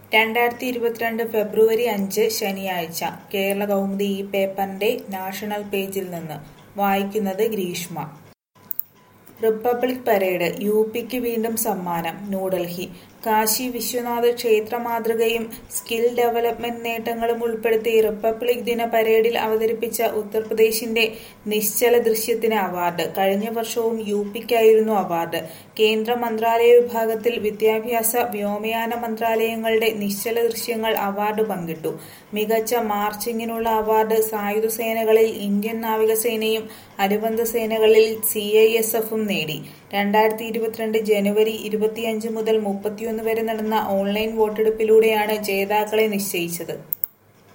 രണ്ടായിരത്തി ഇരുപത്തിരണ്ട് ഫെബ്രുവരി അഞ്ച് ശനിയാഴ്ച കേരള കൗമുദി ഈ പേപ്പറിന്റെ നാഷണൽ പേജിൽ നിന്ന് വായിക്കുന്നത് ഗ്രീഷ്മ റിപ്പബ്ലിക് പരേഡ് യു പിക്ക് വീണ്ടും സമ്മാനം ന്യൂഡൽഹി കാശി വിശ്വനാഥ ക്ഷേത്ര മാതൃകയും സ്കിൽ ഡെവലപ്മെന്റ് നേട്ടങ്ങളും ഉൾപ്പെടുത്തി റിപ്പബ്ലിക് ദിന പരേഡിൽ അവതരിപ്പിച്ച ഉത്തർപ്രദേശിന്റെ നിശ്ചല ദൃശ്യത്തിന് അവാർഡ് കഴിഞ്ഞ വർഷവും യു പിക്കായിരുന്നു അവാർഡ് കേന്ദ്ര മന്ത്രാലയ വിഭാഗത്തിൽ വിദ്യാഭ്യാസ വ്യോമയാന മന്ത്രാലയങ്ങളുടെ നിശ്ചല ദൃശ്യങ്ങൾ അവാർഡ് പങ്കിട്ടു മികച്ച മാർച്ചിങ്ങിനുള്ള അവാർഡ് സായുധ സേനകളിൽ ഇന്ത്യൻ നാവികസേനയും അനുബന്ധ സേനകളിൽ സി ഐ എസ് എഫും നേടി രണ്ടായിരത്തി ഇരുപത്തിരണ്ട് ജനുവരി ഇരുപത്തിയഞ്ച് മുതൽ മുപ്പത്തിയൊന്ന് വരെ നടന്ന ഓൺലൈൻ വോട്ടെടുപ്പിലൂടെയാണ് ജേതാക്കളെ നിശ്ചയിച്ചത്